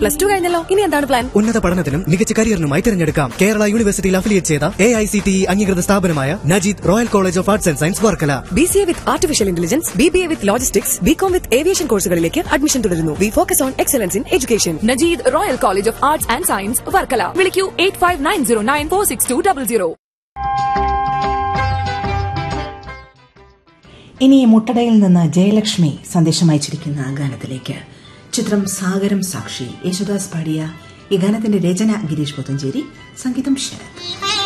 plus two കഴിഞ്ഞല്ലോ ഇനി എന്താണ് പ്ലാൻ ഉന്നത പഠനത്തിനും മികച്ച കരിയറിനുമായി തിരഞ്ഞെടുക്കാം കേരള യൂണിവേഴ്സിറ്റിയിൽ അഫിലിയേറ്റ് ചെയ്ത എ ഐ സി ടി അംഗീകൃത സ്ഥാപനമായ Najeed Royal College of Arts and Science Varkala B C A with artificial intelligence B B A with logistics B Com with aviation കോഴ്സുകളിലേക്ക് അഡ്മിഷൻ തുടരുന്നു we focus on excellence in education Najeed Royal College of Arts and Science Varkala വിളിക്കൂ eight five nine zero nine four six two double zero ഇനി മുട്ടടയിൽ നിന്ന് ജയലക്ഷ്മി സന്ദേശം അയച്ചിരിക്കുന്ന ഗാനത്തിലേക്ക് ചിത്രം സാഗരം സാക്ഷി യേശുദാസ് പാടിയ ഈ ഗാനത്തിന്റെ രചന ഗിരീഷ് പുത്തഞ്ചേരി സംഗീതം ശരത്